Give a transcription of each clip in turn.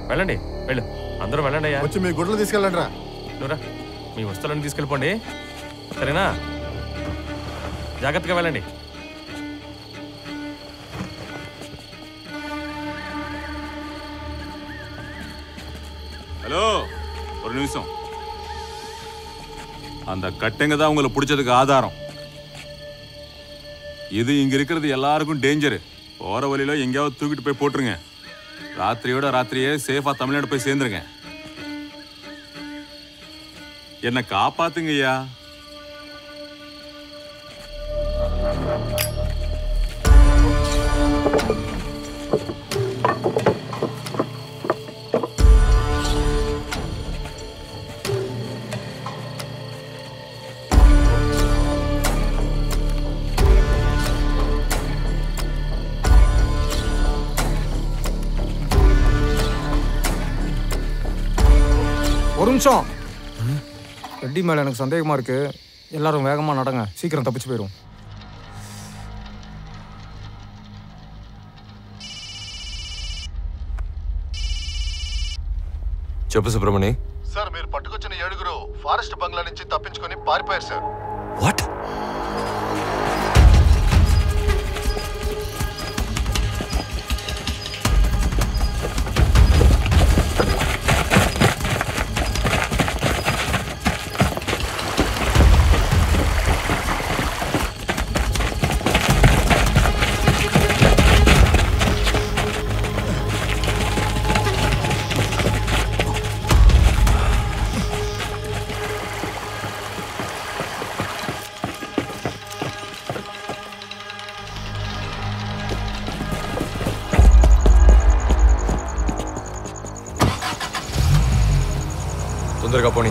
వెళ్ళండి వెళ్ళు అందరూ వెళ్ళండి అయ్యా వచ్చి మీ గుడ్లు తీసుకెళ్ళండి రా నువ్వురా మీ వస్తువులను తీసుకెళ్ళిపోండి సరేనా జాగ్రత్తగా వెళ్ళండి ஹலோ ஒரு நிமிஷம் அந்த கட்டைங்க தான் உங்களை பிடிச்சதுக்கு ஆதாரம் இது இங்க இருக்கிறது எல்லாருக்கும் டேஞ்சரு போற வழியில எங்கேயாவது தூக்கிட்டு போய் போட்டுருங்க ராத்திரியோட ராத்திரியே சேஃபா தமிழ்நாடு போய் சேர்ந்துருங்க என்ன காப்பாத்துங்க ஐயா ஒரு நிமிஷம் ரெட்டி மேல எனக்கு சந்தேகமா இருக்கு எல்லாரும் வேகமா நடங்க சீக்கிரம் தப்பிச்சு போயிடும் చెప్పు సుబ్రమణి సార్ మీరు పట్టుకొచ్చిన ఏడుగురు ఫారెస్ట్ బంగ్లా నుంచి తప్పించుకొని పారిపోయారు సార్ వాట్ తొందరగా పోనీ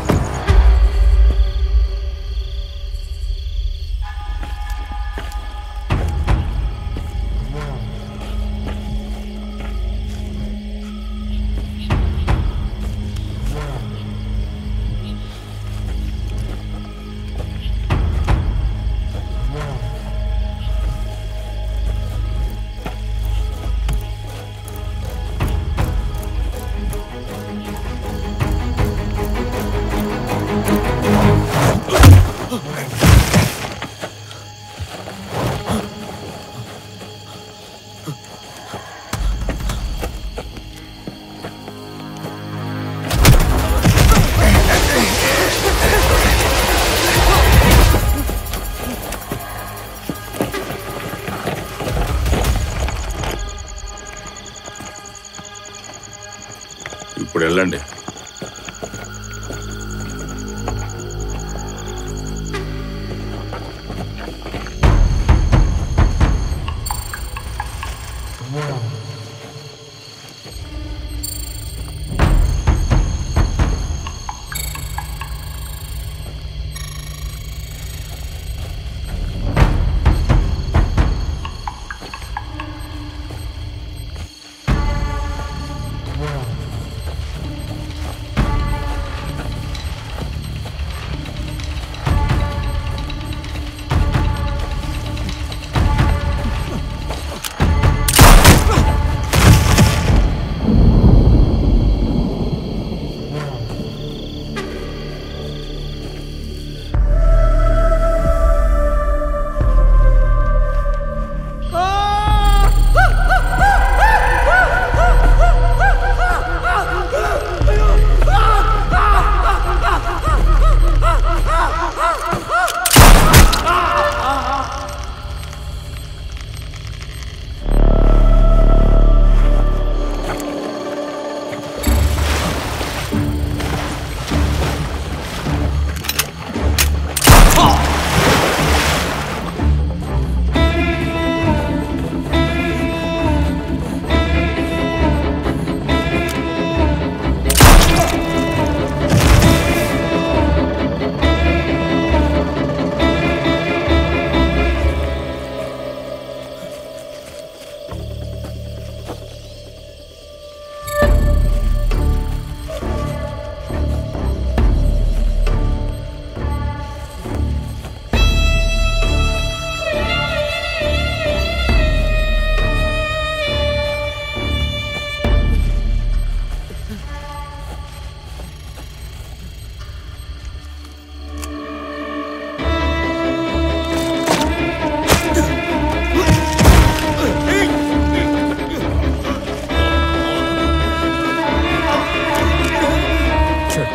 ఇప్పుడు వెళ్ళండి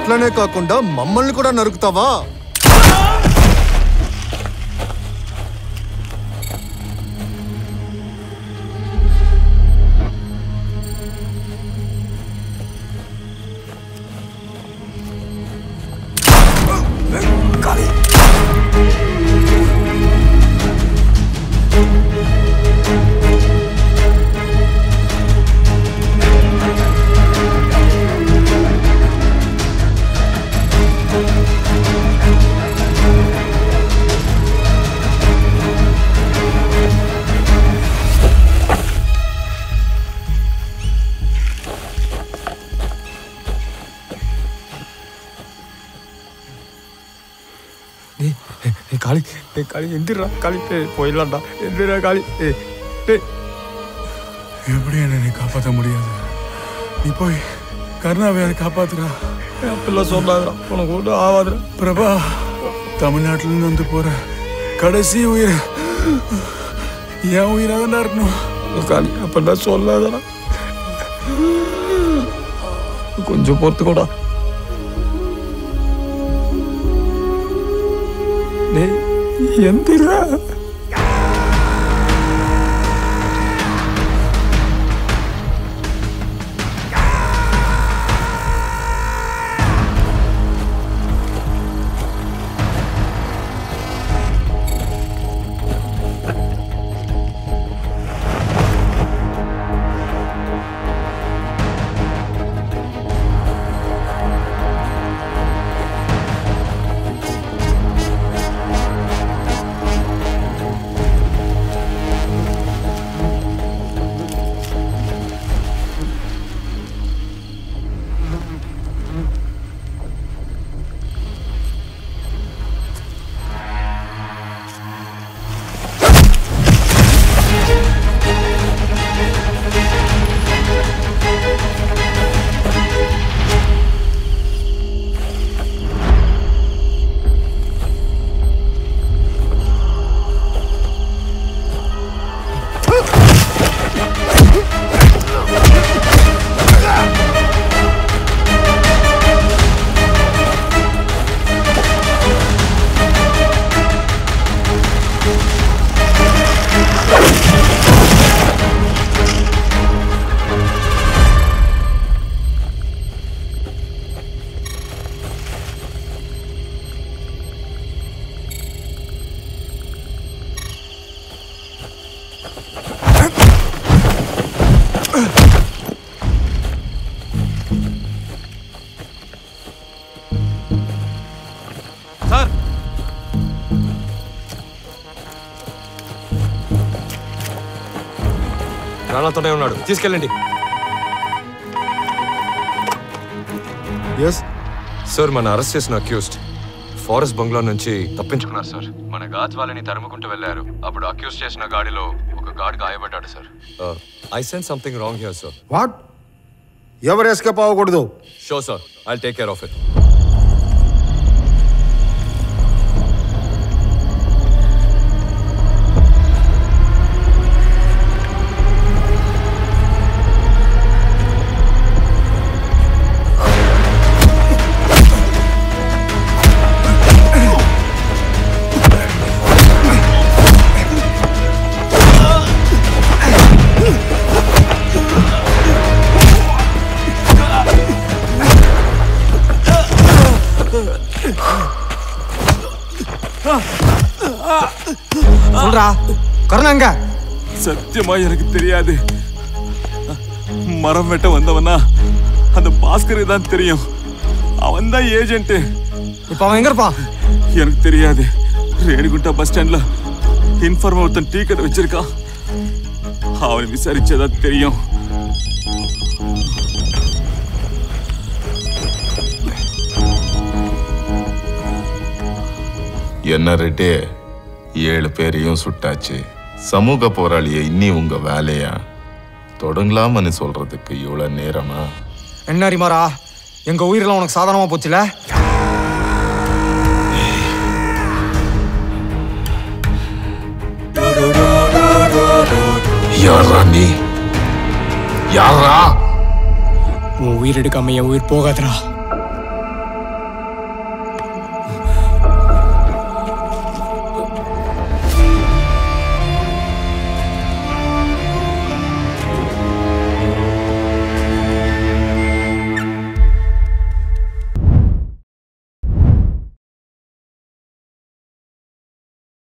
అట్లనే కాకుండా మమ్మల్ని కూడా నరుకుతావా டேய் ஏய், ஏய், காளி ஏய், காளி எந்திரா காளி ஏய், போயிடலாம்டா எந்திரா காளி ஏய் டேய் எப்படி என்ன நீ காப்பாற்ற முடியாது நீ போய் கருணாவையாவது காப்பாத்துறா அப்படிலாம் சொல்லாதடா உனக்கு ஒன்றும் ஆகாதுடா பிரபா தமிழ்நாட்டிலேருந்து வந்து போற கடைசி உயிர் என் உயிராக தான் இருக்கணும் காளி அப்படிலாம் சொல்லாதடா கொஞ்சம் பொறுத்துக்கோடா டேய் எந்திரா సార్ రానాతోనే ఉన్నాడు తీసుకెళ్ళండి ఎస్ సార్ మన అరెస్ట్ చేసిన అక్యూస్డ్ ఫారెస్ట్ బంగ్లా నుంచి తప్పించుకున్నారు సార్ మన గాజ్ వాళ్ళని తరుముకుంటూ వెళ్ళారు అప్పుడు అక్యూస్ చేసిన గాడిలో ఒక గాడ్ గాయపడ్డాడు sir I sense something wrong here sir what ఎవరు ఎస్కేప్ అవ్వకూడదు so sir I take care of it சொல்றா கருணா எங்க சத்தியமா எனக்கு தெரியாது மரம் வெட்ட வந்தவனா அந்த பாஸ்கருக்கு தான் தெரியும் அவன் தான் ஏஜென்ட் இப்போ அவன் எங்க இருப்பான் எனக்கு தெரியாது ரேணிகுண்டா பஸ் ஸ்டாண்ட்ல இன்ஃபார்மர் ஒருத்தன் டீ கடை வச்சிருக்கான் அவனை விசாரிச்சதா தெரியும் என்ன ரெட்டே ஏழு பேரையும் சுட்டாச்சு சமூக போராளியை இன்னி உங்க வேலையா தொடங்கலாமன்னு சொல்றதுக்கு இவ்வளவு நேரமா என்ன அரிமாரா எங்க உயிரெல்லாம் உனக்கு சாதாரணமா போச்சுல யாரா நீ யாரா உன் உயிர் எடுக்காம என் உயிர் போகாதடா